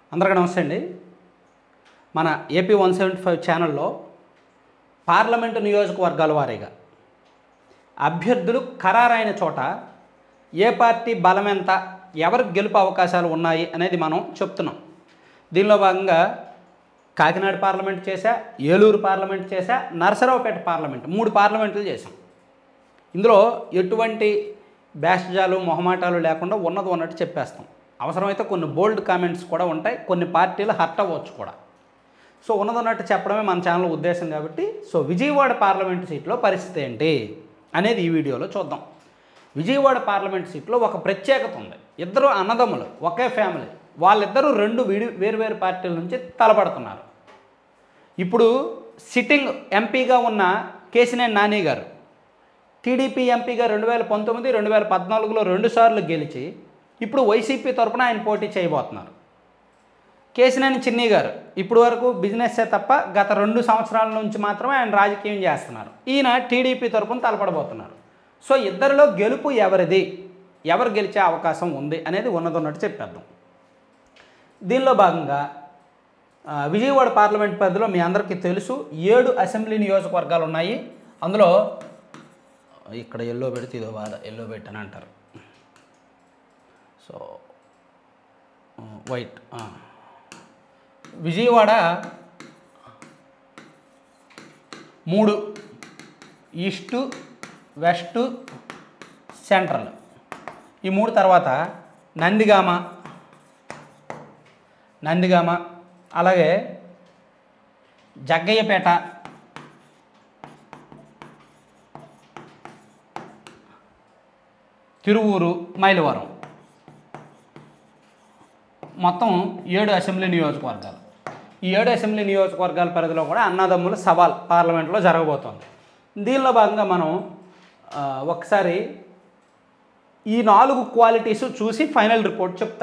అందరికీ నమస్తే అండి మన ఏపీ వన్ సెవెంటీ ఫైవ్ ఛానల్లో పార్లమెంటు నియోజకవర్గాల వారీగా అభ్యర్థులు ఖరారైన చోట ఏ పార్టీ బలం ఎంత ఎవరికి గెలుపు అవకాశాలు ఉన్నాయి అనేది మనం చెప్తున్నాం దీనిలో భాగంగా కాకినాడ పార్లమెంట్ చేశా ఏలూరు పార్లమెంట్ చేశా నరసరావుపేట పార్లమెంట్ మూడు పార్లమెంట్లు చేశాం ఇందులో ఎటువంటి బ్యాష్జాలు మొహమాటాలు లేకుండా ఉన్నది ఉన్నట్టు చెప్పేస్తాం అవసరమైతే కొన్ని బోల్డ్ కామెంట్స్ కూడా ఉంటాయి కొన్ని పార్టీలు హర్ట్ అవ్వచ్చు కూడా సో ఉన్నది ఉన్నట్టు చెప్పడమే మన ఛానల్ ఉద్దేశం కాబట్టి సో విజయవాడ పార్లమెంట్ సీట్లో పరిస్థితి ఏంటి అనేది ఈ వీడియోలో చూద్దాం విజయవాడ పార్లమెంట్ సీట్లో ఒక ప్రత్యేకత ఉంది ఇద్దరు అన్నదమ్ములు ఒకే ఫ్యామిలీ వాళ్ళిద్దరూ రెండు విడి వేరువేరు పార్టీల నుంచి తలపడుతున్నారు ఇప్పుడు సిట్టింగ్ ఎంపీగా ఉన్న కేసినేని నాని గారు టీడీపీ ఎంపీగా రెండు వేల పంతొమ్మిది రెండు వేల పద్నాలుగులో రెండుసార్లు గెలిచి ఇప్పుడు వైసీపీ తరపున ఆయన పోటీ చేయబోతున్నారు కేసినేని చిన్ని గారు ఇప్పుడు వరకు బిజినెస్సే తప్ప గత రెండు సంవత్సరాల నుంచి మాత్రమే ఆయన రాజకీయం చేస్తున్నారు ఈయన టీడీపీ తరపున తలపడబోతున్నారు సో ఇద్దరిలో గెలుపు ఎవరిది ఎవరు గెలిచే అవకాశం ఉంది అనేది ఉన్నదన్నట్టు చెప్పేద్దాం దీనిలో భాగంగా ఆ, విజయవాడ పార్లమెంట్ పరిధిలో మీ అందరికీ తెలుసు ఏడు అసెంబ్లీ నియోజకవర్గాలు ఉన్నాయి అందులో ఇక్కడ ఎల్లో పెడితే ఇదో బాధ ఎల్లో పెట్టని అంటారు సో ఆ, వైట్ ఆ. విజయవాడ మూడు ఈస్టు వెస్టు సెంట్రల్ ఈ మూడు తర్వాత నందిగామ నందిగామ అలాగే జగ్గయ్యపేట తిరువూరు మైలవరం మొత్తం ఏడు అసెంబ్లీ నియోజకవర్గాలు ఈ ఏడు అసెంబ్లీ నియోజకవర్గాల పరిధిలో కూడా అన్నదమ్ముల సవాల్ పార్లమెంట్లో జరగబోతోంది దీనిలో భాగంగా మనం ఆ, ఒకసారి ఈ నాలుగు క్వాలిటీస్ చూసి ఫైనల్ రిపోర్ట్ చెప్తా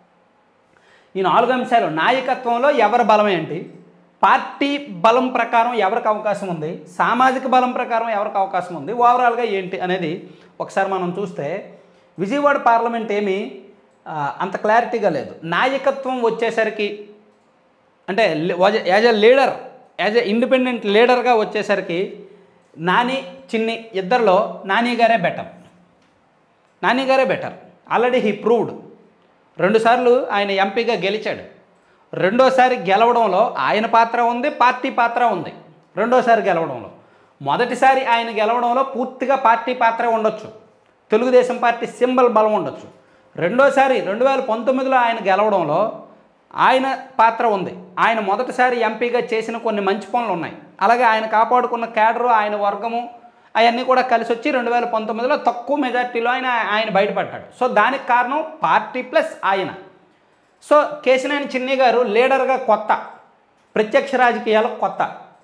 ఈ నాలుగు అంశాలు నాయకత్వంలో ఎవరి బలం ఏంటి పార్టీ బలం ప్రకారం ఎవరికి అవకాశం ఉంది సామాజిక బలం ప్రకారం ఎవరికి అవకాశం ఉంది ఓవరాల్గా ఏంటి అనేది ఒకసారి మనం చూస్తే విజయవాడ పార్లమెంట్ ఏమీ ఆ, అంత క్లారిటీగా లేదు నాయకత్వం వచ్చేసరికి అంటే as a leader as a independent లీడర్గా వచ్చేసరికి నాని చిన్ని ఇద్దరిలో నాని గారే బెటర్ నాని గారే బెటర్ ఆల్రెడీ హీ ప్రూవ్డ్ రెండుసార్లు ఆయన ఎంపీగా గెలిచాడు రెండోసారి గెలవడంలో ఆయన పాత్ర ఉంది పార్టీ పాత్ర ఉంది రెండోసారి గెలవడంలో మొదటిసారి ఆయన గెలవడంలో పూర్తిగా పార్టీ పాత్ర ఉండొచ్చు తెలుగుదేశం పార్టీ సింబల్ బలం ఉండొచ్చు రెండోసారి రెండు వేల పంతొమ్మిదిలో ఆయన గెలవడంలో ఆయన పాత్ర ఉంది ఆయన మొదటిసారి ఎంపీగా చేసిన కొన్ని మంచి పనులు ఉన్నాయి అలాగే ఆయన కాపాడుకున్న క్యాడరు ఆయన వర్గము అవన్నీ కూడా కలిసి వచ్చి రెండు వేల పంతొమ్మిదిలో తక్కువ మెజార్టీలో ఆయన ఆయన బయటపడ్డాడు సో దానికి కారణం పార్టీ ప్లస్ ఆయన సో కేసినేని చిన్ని గారు లీడర్గా కొత్త ప్రత్యక్ష రాజకీయాలకు కొత్త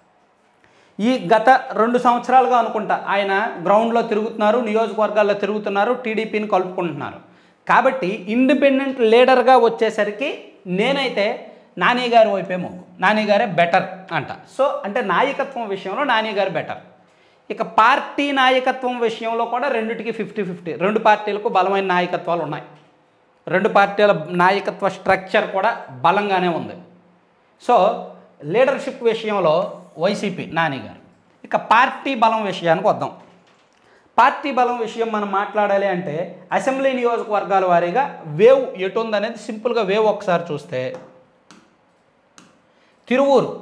ఈ గత రెండు సంవత్సరాలుగా అనుకుంటా ఆయన గ్రౌండ్లో తిరుగుతున్నారు నియోజకవర్గాల్లో తిరుగుతున్నారు టీడీపీని కలుపుకుంటున్నారు కాబట్టి ఇండిపెండెంట్ లీడర్గా వచ్చేసరికి నేనైతే నాని గారి వైపే మొగ్గు నాని గారే బెటర్ అంట సో అంటే నాయకత్వం విషయంలో నాని గారు బెటర్ ఇక పార్టీ నాయకత్వం విషయంలో కూడా రెండిటికి ఫిఫ్టీ ఫిఫ్టీ రెండు పార్టీలకు బలమైన నాయకత్వాలు ఉన్నాయి రెండు పార్టీల నాయకత్వ స్ట్రక్చర్ కూడా బలంగానే ఉంది సో లీడర్షిప్ విషయంలో వైసీపీ నాని గారు ఇక పార్టీ బలం విషయానికి వద్దాం పార్టీ బలం విషయం మనం మాట్లాడాలి అంటే అసెంబ్లీ నియోజకవర్గాల వారీగా వేవ్ ఎటు ఉందనేది సింపుల్గా వేవ్ ఒకసారి చూస్తే తిరువూరు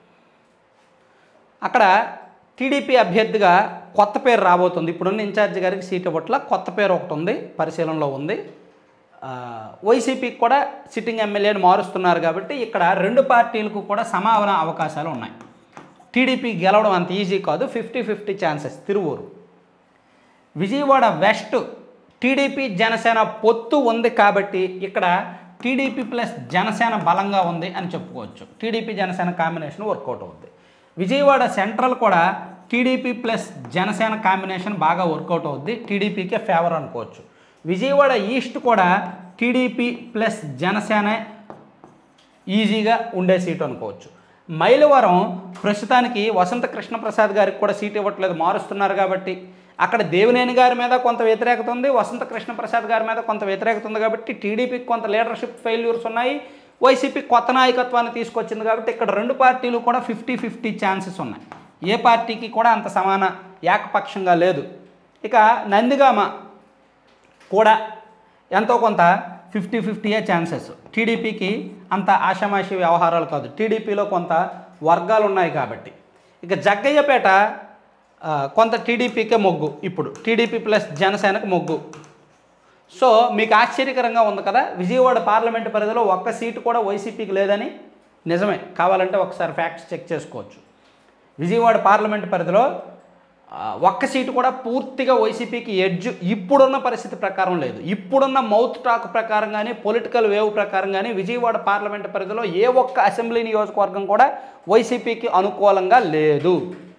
అక్కడ టీడీపీ అభ్యర్థిగా కొత్త పేరు రాబోతుంది ఇప్పుడున్న ఇన్ఛార్జ్ గారికి సీట్ ఇవ్వట్ల కొత్త పేరు ఒకటి ఉంది పరిశీలనలో ఉంది ఆ, వైసీపీకి కూడా సిట్టింగ్ ఎమ్మెల్యేని మారుస్తున్నారు కాబట్టి ఇక్కడ రెండు పార్టీలకు కూడా సమాన అవకాశాలు ఉన్నాయి టీడీపీ గెలవడం అంత ఈజీ కాదు fifty fifty chances Tiruvuru Vijayawada west TDP Janasena పొత్తు ఉంది కాబట్టి ఇక్కడ టీడీపీ ప్లస్ జనసేన బలంగా ఉంది అని చెప్పుకోవచ్చు టీడీపీ జనసేన కాంబినేషన్ వర్కౌట్ అవుద్ది విజయవాడ సెంట్రల్ కూడా టీడీపీ ప్లస్ జనసేన కాంబినేషన్ బాగా వర్కౌట్ అవుద్ది టీడీపీకే ఫేవర్ అనుకోవచ్చు విజయవాడ ఈస్ట్ కూడా టీడీపీ ప్లస్ జనసేన ఈజీగా ఉండే సీటు అనుకోవచ్చు మైలవరం ప్రస్తుతానికి వసంత కృష్ణప్రసాద్ గారికి కూడా సీట్ ఇవ్వట్లేదు మారుస్తున్నారు కాబట్టి అక్కడ దేవినేని గారి మీద కొంత వ్యతిరేకత ఉంది వసంత కృష్ణప్రసాద్ గారి మీద కొంత వ్యతిరేకత ఉంది కాబట్టి టీడీపీకి కొంత లీడర్షిప్ ఫెయిల్యూర్స్ ఉన్నాయి వైసీపీ కొత్త నాయకత్వాన్ని తీసుకొచ్చింది కాబట్టి ఇక్కడ రెండు పార్టీలు కూడా ఫిఫ్టీ ఫిఫ్టీ ఛాన్సెస్ ఉన్నాయి ఏ పార్టీకి కూడా అంత సమాన ఏకపక్షంగా లేదు ఇక నందిగామ కూడా ఎంతో కొంత ఫిఫ్టీ ఫిఫ్టీయే ఛాన్సెస్ టీడీపీకి అంత ఆషామాషి వ్యవహారాలు కాదు టీడీపీలో కొంత వర్గాలు ఉన్నాయి కాబట్టి ఇక జగ్గయ్యపేట ఆ, కొంత టీడీపీకే మొగ్గు ఇప్పుడు టీడీపీ ప్లస్ జనసేనకు మొగ్గు సో మీకు ఆశ్చర్యకరంగా ఉంది కదా విజయవాడ పార్లమెంటు పరిధిలో ఒక్క సీటు కూడా వైసీపీకి లేదని నిజమే కావాలంటే ఒకసారి ఫ్యాక్ట్స్ చెక్ చేసుకోవచ్చు విజయవాడ పార్లమెంటు పరిధిలో ఆ, ఒక్క సీటు కూడా పూర్తిగా వైసీపీకి ఎడ్జ్ ఇప్పుడున్న పరిస్థితి ప్రకారం లేదు ఇప్పుడున్న మౌత్ టాక్ ప్రకారం కానీ పొలిటికల్ వేవ్ ప్రకారం కానీ విజయవాడ పార్లమెంటు పరిధిలో ఏ ఒక్క అసెంబ్లీ నియోజకవర్గం కూడా వైసీపీకి అనుకూలంగా లేదు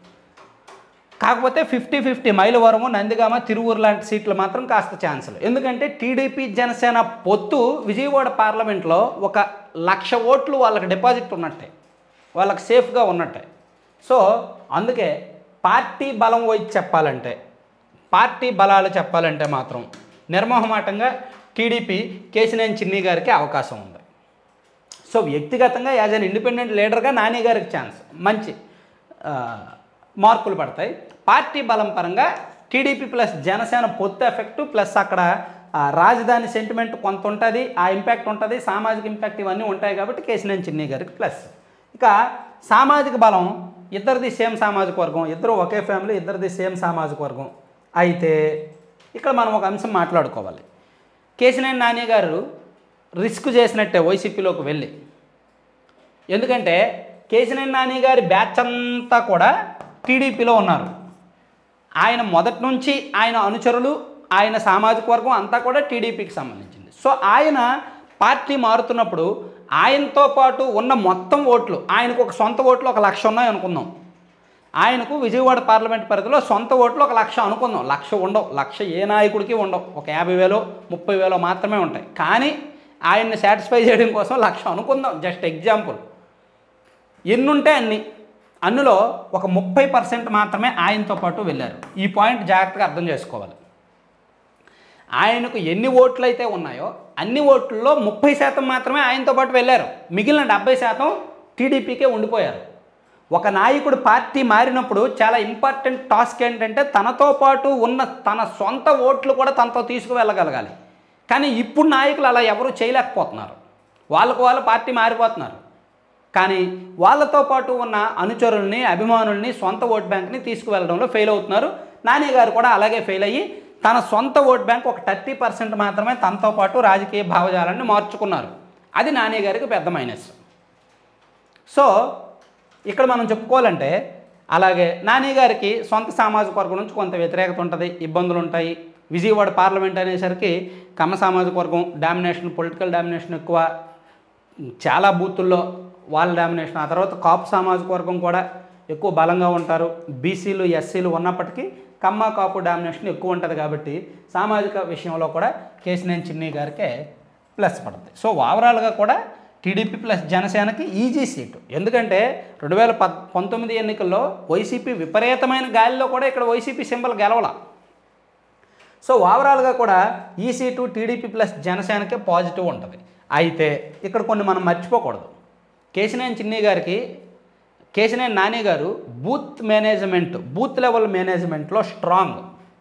కాకపోతే ఫిఫ్టీ ఫిఫ్టీ మైలవరము నందిగామ తిరువురు లాంటి సీట్లు మాత్రం కాస్త ఛాన్సులు ఎందుకంటే టీడీపీ జనసేన పొత్తు విజయవాడ పార్లమెంట్లో ఒక లక్ష ఓట్లు వాళ్ళకి డిపాజిట్ ఉన్నట్టే వాళ్ళకి సేఫ్గా ఉన్నట్టే సో అందుకే పార్టీ బలం వైపు చెప్పాలంటే పార్టీ బలాలు చెప్పాలంటే మాత్రం నిర్మోహమాటంగా టీడీపీ కేసినేని చిన్ని గారికి అవకాశం ఉంది సో వ్యక్తిగతంగా యాజ్ అన్ ఇండిపెండెంట్ లీడర్గా నాని గారికి ఛాన్స్ మంచి ఆ, మార్కులు పడతాయి పార్టీ బలం పరంగా టీడీపీ ప్లస్ జనసేన పొత్తు ఎఫెక్ట్ ప్లస్ అక్కడ ఆ, రాజధాని సెంటిమెంట్ కొంత ఉంటుంది ఆ ఇంపాక్ట్ ఉంటుంది సామాజిక ఇంపాక్ట్ ఇవన్నీ ఉంటాయి కాబట్టి కేసినేని చిన్ని గారికి ప్లస్ ఇక సామాజిక బలం ఇద్దరిది సేమ్ సామాజిక వర్గం ఇద్దరు ఒకే ఫ్యామిలీ ఇద్దరిది సేమ్ సామాజిక వర్గం అయితే ఇక్కడ మనం ఒక అంశం మాట్లాడుకోవాలి కేసినేని నాని గారు రిస్క్ చేసినట్టే వైసీపీలోకి వెళ్ళి ఎందుకంటే కేసినేని నాని గారి బ్యాచ్ అంతా కూడా టీడీపీలో ఉన్నారు ఆయన మొదటి నుంచి ఆయన అనుచరులు ఆయన సామాజిక వర్గం అంతా కూడా టీడీపీకి సంబంధించింది సో ఆయన పార్టీ మారుతున్నప్పుడు ఆయనతో పాటు ఉన్న మొత్తం ఓట్లు ఆయనకు ఒక సొంత ఓట్లు ఒక లక్ష ఉన్నాయి అనుకుందాం ఆయనకు విజయవాడ పార్లమెంట్ పరిధిలో సొంత ఓట్లు ఒక లక్ష అనుకుందాం లక్ష ఉండవు లక్ష ఏ నాయకుడికి ఉండవు ఒక యాభై వేలో ముప్పై వేలో మాత్రమే ఉంటాయి కానీ ఆయన్ని సాటిస్ఫై చేయడం కోసం లక్ష అనుకుందాం జస్ట్ ఎగ్జాంపుల్ ఎన్నుంటే అన్ని అందులో ఒక ముప్పై పర్సెంట్ మాత్రమే ఆయనతో పాటు వెళ్ళారు ఈ పాయింట్ జాగ్రత్తగా అర్థం చేసుకోవాలి ఆయనకు ఎన్ని ఓట్లు అయితే ఉన్నాయో అన్ని ఓట్లలో ముప్పై శాతం మాత్రమే ఆయనతో పాటు వెళ్ళారు మిగిలిన డెబ్బై శాతం టీడీపీకే ఉండిపోయారు ఒక నాయకుడు పార్టీ మారినప్పుడు చాలా ఇంపార్టెంట్ టాస్క్ ఏంటంటే తనతో పాటు ఉన్న తన సొంత ఓట్లు కూడా తనతో తీసుకువెళ్ళగలగాలి కానీ ఇప్పుడు నాయకులు అలా ఎవరు చేయలేకపోతున్నారు వాళ్ళకు వాళ్ళు పార్టీ మారిపోతున్నారు కానీ వాళ్ళతో పాటు ఉన్న అనుచరుల్ని అభిమానుల్ని సొంత ఓట్ బ్యాంక్ని తీసుకువెళ్ళడంలో ఫెయిల్ అవుతున్నారు నాని గారు కూడా అలాగే ఫెయిల్ అయ్యి తన సొంత ఓట్ బ్యాంక్ ఒక థర్టీ పర్సెంట్ మాత్రమే తనతో పాటు రాజకీయ భావజాలాన్ని మార్చుకున్నారు అది నాని గారికి పెద్ద మైనస్ సో ఇక్కడ మనం చెప్పుకోవాలంటే అలాగే నాని గారికి సొంత సామాజిక వర్గం నుంచి కొంత వ్యతిరేకత ఉంటుంది ఇబ్బందులు ఉంటాయి విజయవాడ పార్లమెంట్ అనేసరికి కమ్మ సామాజిక వర్గం డామినేషన్ పొలిటికల్ డామినేషన్ ఎక్కువ చాలా బూతుల్లో వాళ్ళ డామినేషన్ ఆ తర్వాత కాపు సామాజిక వర్గం కూడా ఎక్కువ బలంగా ఉంటారు బీసీలు ఎస్సీలు ఉన్నప్పటికీ కమ్మ కాపు డామినేషన్ ఎక్కువ ఉంటుంది కాబట్టి సామాజిక విషయంలో కూడా కేసినేని చిన్ని గారికే ప్లస్ పడుతుంది సో ఓవరాల్గా కూడా టీడీపీ ప్లస్ జనసేనకి ఈజీ సీటు ఎందుకంటే రెండు వేల పద్ పంతొమ్మిది ఎన్నికల్లో వైసీపీ విపరీతమైన గాలిలో కూడా ఇక్కడ వైసీపీ సింబల్ గెలవల సో ఓవరాల్గా కూడా ఈ సీటు టీడీపీ ప్లస్ జనసేనకే పాజిటివ్ ఉంటుంది అయితే ఇక్కడ కొన్ని మనం మర్చిపోకూడదు కేసినేని చిన్ని గారికి కేసినేని నాని గారు బూత్ మేనేజ్మెంట్ బూత్ లెవెల్ మేనేజ్మెంట్లో స్ట్రాంగ్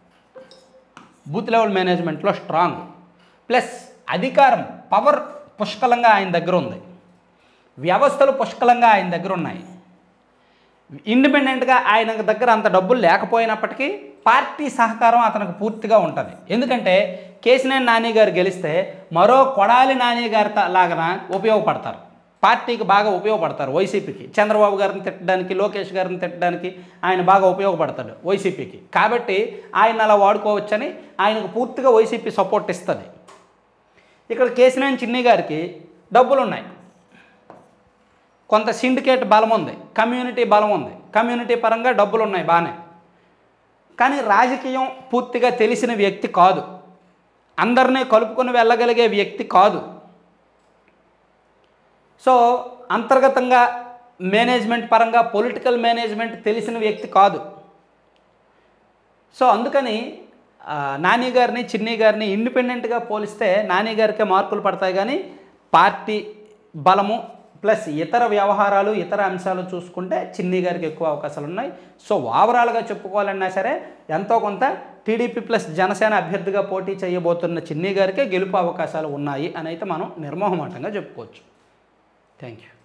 బూత్ లెవెల్ మేనేజ్మెంట్లో స్ట్రాంగ్ ప్లస్ అధికారం పవర్ పుష్కలంగా ఆయన దగ్గర ఉంది వ్యవస్థలు పుష్కలంగా ఆయన దగ్గర ఉన్నాయి ఇండిపెండెంట్గా ఆయన దగ్గర అంత డబ్బులు లేకపోయినప్పటికీ పార్టీ సహకారం అతనికి పూర్తిగా ఉంటుంది ఎందుకంటే కేసినేని నాని గారు గెలిస్తే మరో కొడాలి నాని గారి త- లాగన ఉపయోగపడతారు పార్టీకి బాగా ఉపయోగపడతారు వైసీపీకి చంద్రబాబు గారిని తిట్టడానికి లోకేష్ గారిని తిట్టడానికి ఆయన బాగా ఉపయోగపడతాడు వైసీపీకి కాబట్టి ఆయన అలా వాడుకోవచ్చని ఆయనకు పూర్తిగా వైసీపీ సపోర్ట్ ఇస్తుంది ఇక్కడ కేసినేని చిన్ని గారికి డబ్బులు ఉన్నాయి కొంత సిండికేట్ బలం ఉంది కమ్యూనిటీ బలం ఉంది కమ్యూనిటీ పరంగా డబ్బులు ఉన్నాయి బాగానే కానీ రాజకీయం పూర్తిగా తెలిసిన వ్యక్తి కాదు అందరినీ కలుపుకొని వెళ్ళగలిగే వ్యక్తి కాదు సో అంతర్గతంగా మేనేజ్మెంట్ పరంగా పొలిటికల్ మేనేజ్మెంట్ తెలిసిన వ్యక్తి కాదు సో అందుకని ఆ, నాని గారిని చిన్ని గారిని ఇండిపెండెంట్గా పోలిస్తే నాని గారికే మార్కులు పడతాయి కానీ పార్టీ బలము ప్లస్ ఇతర వ్యవహారాలు ఇతర అంశాలు చూసుకుంటే చిన్ని గారికి ఎక్కువ అవకాశాలు ఉన్నాయి సో ఓవరాల్గా చెప్పుకోవాలన్నా సరే ఎంతో కొంత టీడీపీ ప్లస్ జనసేన అభ్యర్థిగా పోటీ చేయబోతున్న చిన్ని గారికే గెలుపు అవకాశాలు ఉన్నాయి అని అయితే మనం నిర్మోహమాటంగా చెప్పుకోవచ్చు థ్యాంక్ యూ